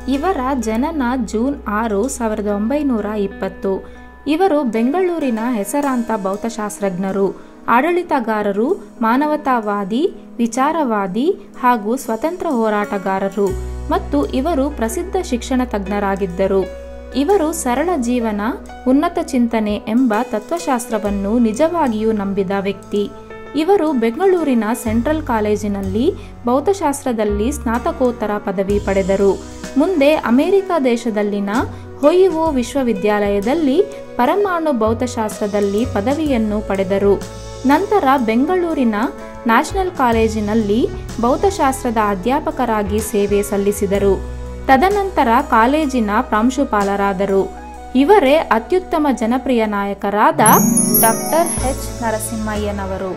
ಇವರ ಜನನ ಜೂನ್ ಆರು ಸಾವಿರದ ಒಂಬೈನೂರ ಇಪ್ಪತ್ತು ಇವರು ಬೆಂಗಳೂರಿನ ಹೆಸರಾಂತ ಭೌತಶಾಸ್ತ್ರಜ್ಞರು ಆಡಳಿತಗಾರರು ಮಾನವತಾವಾದಿ ವಿಚಾರವಾದಿ ಹಾಗೂ ಸ್ವತಂತ್ರ ಹೋರಾಟಗಾರರು ಮತ್ತು ಇವರು ಪ್ರಸಿದ್ಧ ಶಿಕ್ಷಣ ತಜ್ಞರಾಗಿದ್ದರು ಇವರು ಸರಳ ಜೀವನ ಉನ್ನತ ಚಿಂತನೆ ಎಂಬ ತತ್ವಶಾಸ್ತ್ರವನ್ನು ನಿಜವಾಗಿಯೂ ನಂಬಿದ ವ್ಯಕ್ತಿ ಇವರು ಬೆಂಗಳೂರಿನ ಸೆಂಟ್ರಲ್ ಕಾಲೇಜಿನಲ್ಲಿ ಭೌತಶಾಸ್ತ್ರದಲ್ಲಿ ಸ್ನಾತಕೋತ್ತರ ಪದವಿ ಪಡೆದರು ಮುಂದೆ ಅಮೆರಿಕ ದೇಶದಲ್ಲಿನ ಹೊಯಿವೋ ವಿಶ್ವವಿದ್ಯಾಲಯದಲ್ಲಿ ಪರಮಾಣು ಭೌತಶಾಸ್ತ್ರದಲ್ಲಿ ಪದವಿಯನ್ನು ಪಡೆದರು ನಂತರ ಬೆಂಗಳೂರಿನ ನ್ಯಾಷನಲ್ ಕಾಲೇಜಿನಲ್ಲಿ ಭೌತಶಾಸ್ತ್ರದ ಅಧ್ಯಾಪಕರಾಗಿ ಸೇವೆ ಸಲ್ಲಿಸಿದರು ತದನಂತರ ಕಾಲೇಜಿನ ಪ್ರಾಂಶುಪಾಲರಾದರು ಇವರೇ ಅತ್ಯುತ್ತಮ ಜನಪ್ರಿಯ ನಾಯಕರಾದ ಡಾಕ್ಟರ್ ಎಚ್ ನರಸಿಂಹಯ್ಯನವರು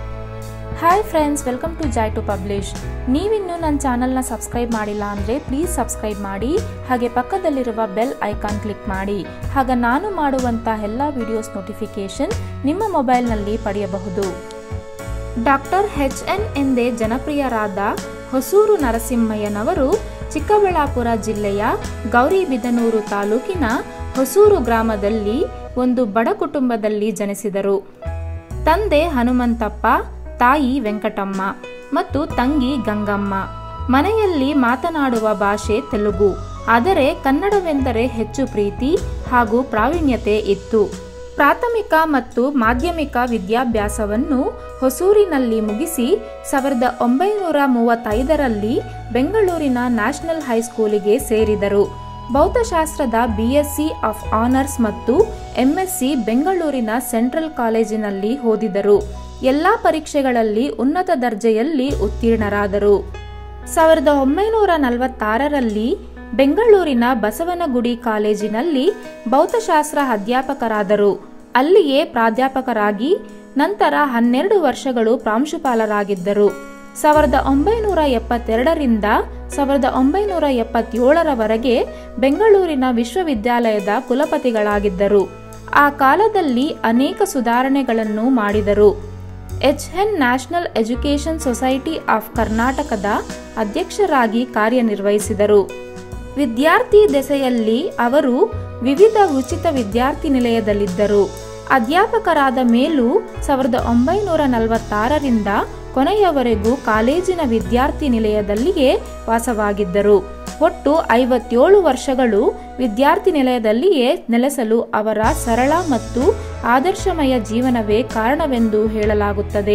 hi friends welcome to joy to publish ನೀವಿನ್ನೂ ನನ್ನ ಚಾನಲ್ನ ಸಬ್ಸ್ಕ್ರೈಬ್ ಮಾಡಿಲ್ಲ ಅಂದರೆ ಪ್ಲೀಸ್ ಸಬ್ಸ್ಕ್ರೈಬ್ ಮಾಡಿ ಹಾಗೆ ಪಕ್ಕದಲ್ಲಿರುವ ಬೆಲ್ ಐಕಾನ್ ಕ್ಲಿಕ್ ಮಾಡಿ ಆಗ ನಾನು ಮಾಡುವಂಥ ಎಲ್ಲ ವಿಡಿಯೋಸ್ ನೋಟಿಫಿಕೇಷನ್ ನಿಮ್ಮ ಮೊಬೈಲ್ನಲ್ಲಿ ಪಡೆಯಬಹುದು ಡಾಕ್ಟರ್ ಎಚ್ ಎನ್ ಎಂದೇ ಜನಪ್ರಿಯರಾದ ಹೊಸೂರು ನರಸಿಂಹಯ್ಯನವರು ಚಿಕ್ಕಬಳ್ಳಾಪುರ ಜಿಲ್ಲೆಯ ಗೌರಿಬಿದನೂರು ತಾಲೂಕಿನ ಹೊಸೂರು ಗ್ರಾಮದಲ್ಲಿ ಒಂದು ಬಡ ಕುಟುಂಬದಲ್ಲಿ ಜನಿಸಿದರು ತಂದೆ ಹನುಮಂತಪ್ಪ ತಾಯಿ ವೆಂಕಟಮ್ಮ ಮತ್ತು ತಂಗಿ ಗಂಗಮ್ಮ ಮನೆಯಲ್ಲಿ ಮಾತನಾಡುವ ಭಾಷೆ ತೆಲುಗು ಆದರೆ ಕನ್ನಡವೆಂದರೆ ಹೆಚ್ಚು ಪ್ರೀತಿ ಹಾಗೂ ಪ್ರಾವೀಣ್ಯತೆ ಇತ್ತು ಪ್ರಾಥಮಿಕ ಮತ್ತು ಮಾಧ್ಯಮಿಕ ವಿದ್ಯಾಭ್ಯಾಸವನ್ನು ಹೊಸೂರಿನಲ್ಲಿ ಮುಗಿಸಿ ಸಾವಿರದ ಒಂಬೈನೂರ ಮೂವತ್ತೈದರಲ್ಲಿ ಬೆಂಗಳೂರಿನ ನ್ಯಾಷನಲ್ ಹೈಸ್ಕೂಲಿಗೆ ಸೇರಿದರು ಭೌತಶಾಸ್ತ್ರದ ಬಿಎಸ್ಸಿ ಆಫ್ ಆನರ್ಸ್ ಮತ್ತು ಎಂಎಸ್ಸಿ ಬೆಂಗಳೂರಿನ ಸೆಂಟ್ರಲ್ ಕಾಲೇಜಿನಲ್ಲಿ ಓದಿದರು ಎಲ್ಲ ಪರೀಕ್ಷೆಗಳಲ್ಲಿ ಉನ್ನತ ದರ್ಜೆಯಲ್ಲಿ ಉತ್ತೀರ್ಣರಾದರು ಸಾವಿರದ ಒಂಬೈನೂರ ನಲವತ್ತಾರರಲ್ಲಿ ಬೆಂಗಳೂರಿನ ಬಸವನಗುಡಿ ಕಾಲೇಜಿನಲ್ಲಿ ಭೌತಶಾಸ್ತ್ರ ಅಧ್ಯಾಪಕರಾದರು ಅಲ್ಲಿಯೇ ಪ್ರಾಧ್ಯಾಪಕರಾಗಿ ನಂತರ ಹನ್ನೆರಡು ವರ್ಷಗಳು ಪ್ರಾಂಶುಪಾಲರಾಗಿದ್ದರು ಸಾವಿರದ ಒಂಬೈನೂರ ಎಪ್ಪತ್ತೆರಡರಿಂದ ಸಾವಿರದ ಒಂಬೈನೂರ ಎಪ್ಪತ್ತೇಳರವರೆಗೆ ಬೆಂಗಳೂರಿನ ವಿಶ್ವವಿದ್ಯಾಲಯದ ಕುಲಪತಿಗಳಾಗಿದ್ದರು ಆ ಕಾಲದಲ್ಲಿ ಅನೇಕ ಸುಧಾರಣೆಗಳನ್ನು ಮಾಡಿದರು H N National Education Society of ಕರ್ನಾಟಕದ ಅಧ್ಯಕ್ಷರಾಗಿ ಕಾರ್ಯನಿರ್ವಹಿಸಿದರು ವಿದ್ಯಾರ್ಥಿ ದೆಸೆಯಲ್ಲಿ ಅವರು ವಿವಿಧ ಉಚಿತ ವಿದ್ಯಾರ್ಥಿ ನಿಲಯದಲ್ಲಿದ್ದರು ಅಧ್ಯಾಪಕರಾದ ಮೇಲೂ ಸಾವಿರದ ಒಂಬೈನೂರ ನಲವತ್ತಾರರಿಂದ ಕೊನೆಯವರೆಗೂ ಕಾಲೇಜಿನ ವಿದ್ಯಾರ್ಥಿ ನಿಲಯದಲ್ಲಿಯೇ ವಾಸವಾಗಿದ್ದರು ಒಟ್ಟು ಐವತ್ತೇಳು ವರ್ಷಗಳು ವಿದ್ಯಾರ್ಥಿ ನಿಲಯದಲ್ಲಿಯೇ ನೆಲೆಸಲು ಅವರ ಸರಳ ಮತ್ತು ಆದರ್ಶಮಯ ಜೀವನವೇ ಕಾರಣವೆಂದು ಹೇಳಲಾಗುತ್ತದೆ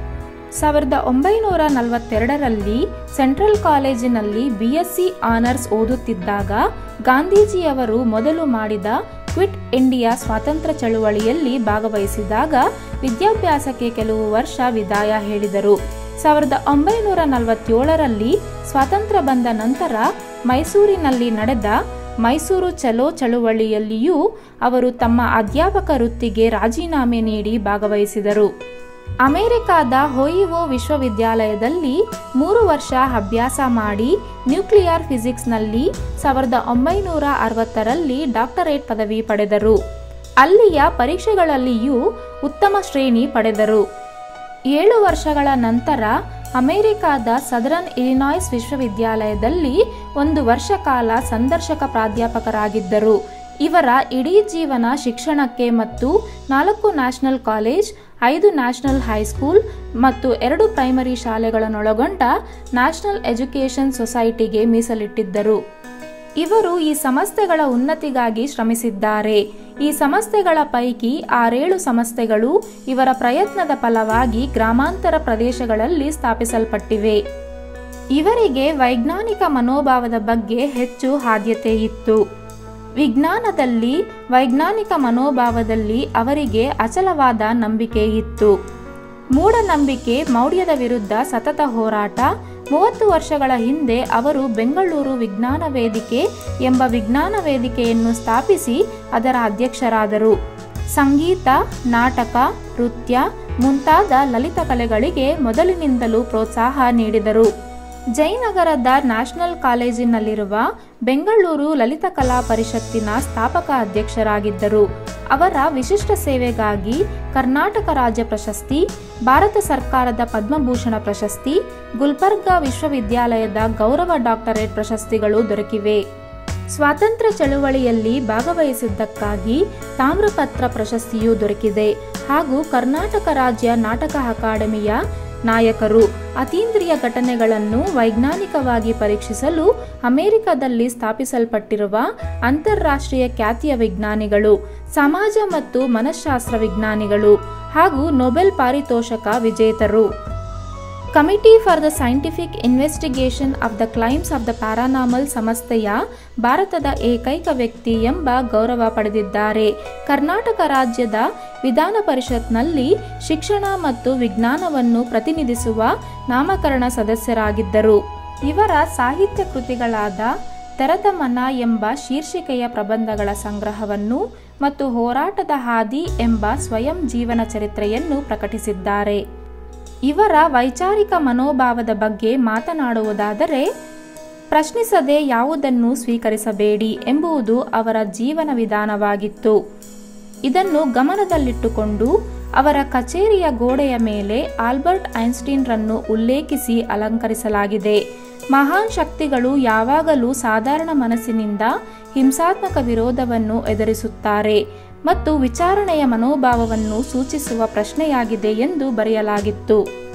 ಸಾವಿರದ ಒಂಬೈನೂರ ನಲವತ್ತೆರಡರಲ್ಲಿ ಸೆಂಟ್ರಲ್ ಕಾಲೇಜಿನಲ್ಲಿ ಬಿಎಸ್ಸಿ ಆನರ್ಸ್ ಓದುತ್ತಿದ್ದಾಗ ಗಾಂಧೀಜಿಯವರು ಮೊದಲು ಮಾಡಿದ ಕ್ವಿಟ್ ಇಂಡಿಯಾ ಸ್ವಾತಂತ್ರ್ಯ ಚಳುವಳಿಯಲ್ಲಿ ಭಾಗವಹಿಸಿದಾಗ ವಿದ್ಯಾಭ್ಯಾಸಕ್ಕೆ ಕೆಲವು ವರ್ಷ ವಿದಾಯ ಹೇಳಿದರು ಸಾವಿರದ ಒಂಬೈನೂರ ನಲವತ್ತೇಳರಲ್ಲಿ ಸ್ವಾತಂತ್ರ್ಯ ಬಂದ ನಂತರ ಮೈಸೂರಿನಲ್ಲಿ ನಡೆದ ಮೈಸೂರು ಚಲೋ ಚಳುವಳಿಯಲ್ಲಿಯೂ ಅವರು ತಮ್ಮ ಅಧ್ಯಾಪಕ ವೃತ್ತಿಗೆ ರಾಜೀನಾಮೆ ನೀಡಿ ಭಾಗವಹಿಸಿದರು ಅಮೆರಿಕಾದ ಹೊಯಿವೋ ವಿಶ್ವವಿದ್ಯಾಲಯದಲ್ಲಿ ಮೂರು ವರ್ಷ ಅಭ್ಯಾಸ ಮಾಡಿ ನ್ಯೂಕ್ಲಿಯರ್ ಫಿಸಿಕ್ಸ್ನಲ್ಲಿ ಸಾವಿರದ ಒಂಬೈನೂರ ಅರವತ್ತರಲ್ಲಿ ಡಾಕ್ಟರೇಟ್ ಪದವಿ ಪಡೆದರು ಅಲ್ಲಿಯ ಪರೀಕ್ಷೆಗಳಲ್ಲಿಯೂ ಉತ್ತಮ ಶ್ರೇಣಿ ಪಡೆದರು ಏಳು ವರ್ಷಗಳ ನಂತರ ಅಮೆರಿಕಾದ ಸದರನ್ ಇಲಿನಾಯ್ಸ್ ವಿಶ್ವವಿದ್ಯಾಲಯದಲ್ಲಿ ಒಂದು ವರ್ಷ ಕಾಲ ಸಂದರ್ಶಕ ಪ್ರಾಧ್ಯಾಪಕರಾಗಿದ್ದರು ಇವರ ಇಡೀ ಜೀವನ ಶಿಕ್ಷಣಕ್ಕೆ ಮತ್ತು ನಾಲ್ಕು ನ್ಯಾಷನಲ್ ಕಾಲೇಜ್ ಐದು ನ್ಯಾಷನಲ್ ಹೈಸ್ಕೂಲ್ ಮತ್ತು ಎರಡು ಪ್ರೈಮರಿ ಶಾಲೆಗಳನ್ನೊಳಗೊಂಡ ನ್ಯಾಷನಲ್ ಎಜುಕೇಷನ್ ಸೊಸೈಟಿಗೆ ಮೀಸಲಿಟ್ಟಿದ್ದರು ಇವರು ಈ ಸಂಸ್ಥೆಗಳ ಉನ್ನತಿಗಾಗಿ ಶ್ರಮಿಸಿದ್ದಾರೆ ಈ ಸಂಸ್ಥೆಗಳ ಪೈಕಿ ಆರೇಳು ಸಂಸ್ಥೆಗಳು ಇವರ ಪ್ರಯತ್ನದ ಫಲವಾಗಿ ಗ್ರಾಮಾಂತರ ಪ್ರದೇಶಗಳಲ್ಲಿ ಸ್ಥಾಪಿಸಲ್ಪಟ್ಟಿವೆ ಇವರಿಗೆ ವೈಜ್ಞಾನಿಕ ಮನೋಭಾವದ ಬಗ್ಗೆ ಹೆಚ್ಚು ಆದ್ಯತೆ ಇತ್ತು ವಿಜ್ಞಾನದಲ್ಲಿ ವೈಜ್ಞಾನಿಕ ಮನೋಭಾವದಲ್ಲಿ ಅವರಿಗೆ ಅಚಲವಾದ ನಂಬಿಕೆ ಇತ್ತು ಮೂಢನಂಬಿಕೆ ಮೌಢ್ಯದ ವಿರುದ್ಧ ಸತತ ಹೋರಾಟ ಮೂವತ್ತು ವರ್ಷಗಳ ಹಿಂದೆ ಅವರು ಬೆಂಗಳೂರು ವಿಜ್ಞಾನ ವೇದಿಕೆ ಎಂಬ ವಿಜ್ಞಾನ ವೇದಿಕೆಯನ್ನು ಸ್ಥಾಪಿಸಿ ಅದರ ಅಧ್ಯಕ್ಷರಾದರು ಸಂಗೀತ ನಾಟಕ ನೃತ್ಯ ಮುಂತಾದ ಲಲಿತ ಕಲೆಗಳಿಗೆ ಮೊದಲಿನಿಂದಲೂ ಪ್ರೋತ್ಸಾಹ ನೀಡಿದರು ಜಯನಗರದ ನ್ಯಾಷನಲ್ ಕಾಲೇಜಿನಲ್ಲಿರುವ ಬೆಂಗಳೂರು ಲಲಿತ ಕಲಾ ಪರಿಷತ್ತಿನ ಸ್ಥಾಪಕ ಅಧ್ಯಕ್ಷರಾಗಿದ್ದರು ಅವರ ವಿಶಿಷ್ಟ ಸೇವೆಗಾಗಿ ಕರ್ನಾಟಕ ರಾಜ್ಯ ಪ್ರಶಸ್ತಿ ಭಾರತ ಸರ್ಕಾರದ ಪದ್ಮಭೂಷಣ ಪ್ರಶಸ್ತಿ ಗುಲ್ಬರ್ಗಾ ವಿಶ್ವವಿದ್ಯಾಲಯದ ಗೌರವ ಡಾಕ್ಟರೇಟ್ ಪ್ರಶಸ್ತಿಗಳು ದೊರಕಿವೆ ಸ್ವಾತಂತ್ರ್ಯ ಚಳುವಳಿಯಲ್ಲಿ ಭಾಗವಹಿಸಿದ್ದಕ್ಕಾಗಿ ತಾಮ್ರಪತ್ರ ಪ್ರಶಸ್ತಿಯು ದೊರಕಿದೆ ಹಾಗೂ ಕರ್ನಾಟಕ ರಾಜ್ಯ ನಾಟಕ ಅಕಾಡೆಮಿಯ ನಾಯಕರು ಅತೀಂದ್ರಿಯ ಘಟನೆಗಳನ್ನು ವೈಜ್ಞಾನಿಕವಾಗಿ ಪರೀಕ್ಷಿಸಲು ಅಮೆರಿಕದಲ್ಲಿ ಸ್ಥಾಪಿಸಲ್ಪಟ್ಟಿರುವ ಅಂತಾರಾಷ್ಟ್ರೀಯ ಖ್ಯಾತಿಯ ವಿಜ್ಞಾನಿಗಳು ಸಮಾಜ ಮತ್ತು ಮನಃಶಾಸ್ತ್ರ ವಿಜ್ಞಾನಿಗಳು ಹಾಗೂ ನೊಬೆಲ್ ಪಾರಿತೋಷಕ ವಿಜೇತರು committee for the scientific investigation of the claims of the paranormal ಸಂಸ್ಥೆಯ ಭಾರತದ ಏಕೈಕ ವ್ಯಕ್ತಿ ಎಂಬ ಗೌರವ ಪಡೆದಿದ್ದಾರೆ ಕರ್ನಾಟಕ ರಾಜ್ಯದ ವಿಧಾನ ಪರಿಷತ್ನಲ್ಲಿ ಶಿಕ್ಷಣ ಮತ್ತು ವಿಜ್ಞಾನವನ್ನು ಪ್ರತಿನಿಧಿಸುವ ನಾಮಕರಣ ಸದಸ್ಯರಾಗಿದ್ದರು ಇವರ ಸಾಹಿತ್ಯ ಕೃತಿಗಳಾದ ತೆರೆದ ಮನ ಎಂಬ ಶೀರ್ಷಿಕೆಯ ಪ್ರಬಂಧಗಳ ಸಂಗ್ರಹವನ್ನು ಮತ್ತು ಹೋರಾಟದ ಹಾದಿ ಎಂಬ ಸ್ವಯಂ ಜೀವನ ಚರಿತ್ರೆಯನ್ನು ಪ್ರಕಟಿಸಿದ್ದಾರೆ ಇವರ ವೈಚಾರಿಕ ಮನೋಭಾವದ ಬಗ್ಗೆ ಮಾತನಾಡುವುದಾದರೆ ಪ್ರಶ್ನಿಸದೆ ಯಾವುದನ್ನು ಸ್ವೀಕರಿಸಬೇಡಿ ಎಂಬುದು ಅವರ ಜೀವನ ವಿಧಾನವಾಗಿತ್ತು ಇದನ್ನು ಗಮನದಲ್ಲಿಟ್ಟುಕೊಂಡು ಅವರ ಕಚೇರಿಯ ಗೋಡೆಯ ಮೇಲೆ ಆಲ್ಬರ್ಟ್ ಐನ್ಸ್ಟೀನ್ರನ್ನು ಉಲ್ಲೇಖಿಸಿ ಅಲಂಕರಿಸಲಾಗಿದೆ ಮಹಾನ್ ಶಕ್ತಿಗಳು ಯಾವಾಗಲೂ ಸಾಧಾರಣ ಮನಸ್ಸಿನಿಂದ ಹಿಂಸಾತ್ಮಕ ವಿರೋಧವನ್ನು ಎದುರಿಸುತ್ತಾರೆ ಮತ್ತು ವಿಚಾರಣೆಯ ಮನೋಭಾವವನ್ನು ಸೂಚಿಸುವ ಪ್ರಶ್ನೆಯಾಗಿದೆ ಎಂದು ಬರೆಯಲಾಗಿತ್ತು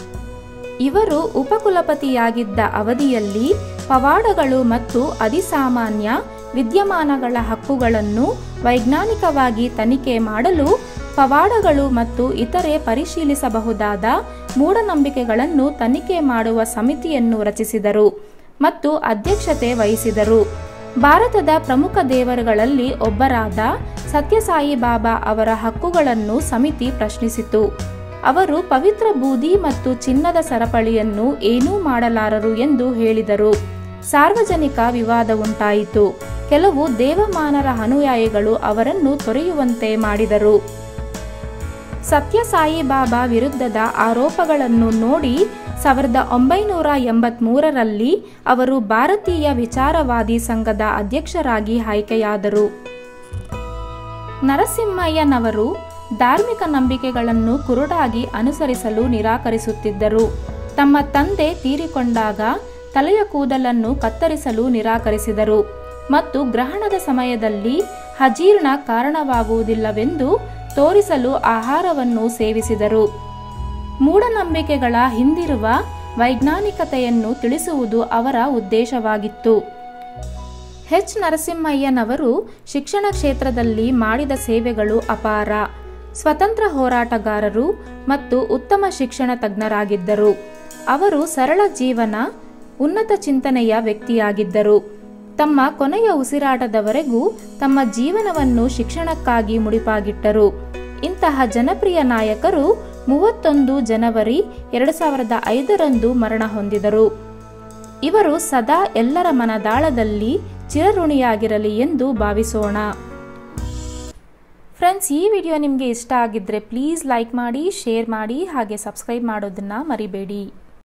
ಇವರು ಉಪಕುಲಪತಿಯಾಗಿದ್ದ ಅವಧಿಯಲ್ಲಿ ಪವಾಡಗಳು ಮತ್ತು ಅಧಿಸಾಮಾನ್ಯ ವಿದ್ಯಮಾನಗಳ ಹಕ್ಕುಗಳನ್ನು ವೈಜ್ಞಾನಿಕವಾಗಿ ತನಿಖೆ ಮಾಡಲು ಪವಾಡಗಳು ಮತ್ತು ಇತರೆ ಪರಿಶೀಲಿಸಬಹುದಾದ ಮೂಢನಂಬಿಕೆಗಳನ್ನು ತನಿಖೆ ಮಾಡುವ ಸಮಿತಿಯನ್ನು ರಚಿಸಿದರು ಮತ್ತು ಅಧ್ಯಕ್ಷತೆ ವಹಿಸಿದರು ಭಾರತದ ಪ್ರಮುಖ ದೇವರುಗಳಲ್ಲಿ ಒಬ್ಬರಾದ ಸತ್ಯಸಾಯಿ ಬಾಬಾ ಅವರ ಹಕ್ಕುಗಳನ್ನು ಸಮಿತಿ ಪ್ರಶ್ನಿಸಿತು ಅವರು ಪವಿತ್ರ ಬೂದಿ ಮತ್ತು ಚಿನ್ನದ ಸರಪಳಿಯನ್ನು ಏನೂ ಮಾಡಲಾರರು ಎಂದು ಹೇಳಿದರು ಸಾರ್ವಜನಿಕ ವಿವಾದ ಉಂಟಾಯಿತು ಕೆಲವು ದೇವಮಾನರ ಅನುಯಾಯಿಗಳು ಅವರನ್ನು ತೊರೆಯುವಂತೆ ಮಾಡಿದರು ಸತ್ಯಸಾಯಿ ಬಾಬಾ ವಿರುದ್ಧದ ಆರೋಪಗಳನ್ನು ನೋಡಿ ಸಾವಿರದ ಒಂಬೈನೂರ ಎಂಬತ್ಮೂರರಲ್ಲಿ ಅವರು ಭಾರತೀಯ ವಿಚಾರವಾದಿ ಸಂಘದ ಅಧ್ಯಕ್ಷರಾಗಿ ಆಯ್ಕೆಯಾದರು ನರಸಿಂಹಯ್ಯನವರು ಧಾರ್ಮಿಕ ನಂಬಿಕೆಗಳನ್ನು ಕುರುಡಾಗಿ ಅನುಸರಿಸಲು ನಿರಾಕರಿಸುತ್ತಿದ್ದರು ತಮ್ಮ ತಂದೆ ತೀರಿಕೊಂಡಾಗ ತಲೆಯ ಕೂದಲನ್ನು ಕತ್ತರಿಸಲು ನಿರಾಕರಿಸಿದರು ಮತ್ತು ಗ್ರಹಣದ ಸಮಯದಲ್ಲಿ ಅಜೀರ್ಣ ಕಾರಣವಾಗುವುದಿಲ್ಲವೆಂದು ತೋರಿಸಲು ಆಹಾರವನ್ನು ಸೇವಿಸಿದರು ಮೂಢನಂಬಿಕೆಗಳ ಹಿಂದಿರುವ ವೈಜ್ಞಾನಿಕತೆಯನ್ನು ತಿಳಿಸುವುದು ಅವರ ಉದ್ದೇಶವಾಗಿತ್ತು ಎಚ್ ನರಸಿಂಹಯ್ಯನವರು ಶಿಕ್ಷಣ ಕ್ಷೇತ್ರದಲ್ಲಿ ಮಾಡಿದ ಸೇವೆಗಳು ಅಪಾರ ಸ್ವತಂತ್ರ ಹೋರಾಟಗಾರರು ಮತ್ತು ಉತ್ತಮ ಶಿಕ್ಷಣ ತಜ್ಞರಾಗಿದ್ದರು ಅವರು ಸರಳ ಜೀವನ ಉನ್ನತ ಚಿಂತನೆಯ ವ್ಯಕ್ತಿಯಾಗಿದ್ದರು ತಮ್ಮ ಕೊನೆಯ ಉಸಿರಾಟದವರೆಗೂ ತಮ್ಮ ಜೀವನವನ್ನು ಶಿಕ್ಷಣಕ್ಕಾಗಿ ಮುಡಿಪಾಗಿಟ್ಟರು ಇಂತಹ ಜನಪ್ರಿಯ ನಾಯಕರು ಮೂವತ್ತೊಂದು ಜನವರಿ ಎರಡು ಸಾವಿರದ ಐದರಂದು ಮರಣ ಹೊಂದಿದರು ಇವರು ಸದಾ ಎಲ್ಲರ ಮನದಾಳದಲ್ಲಿ ಚಿರಋಣಿಯಾಗಿರಲಿ ಎಂದು ಭಾವಿಸೋಣ ಫ್ರೆಂಡ್ಸ್ ಈ ವಿಡಿಯೋ ನಿಮಗೆ ಇಷ್ಟ ಆಗಿದ್ದರೆ ಪ್ಲೀಸ್ ಲೈಕ್ ಮಾಡಿ ಶೇರ್ ಮಾಡಿ ಹಾಗೆ ಸಬ್ಸ್ಕ್ರೈಬ್ ಮಾಡೋದನ್ನು ಮರಿಬೇಡಿ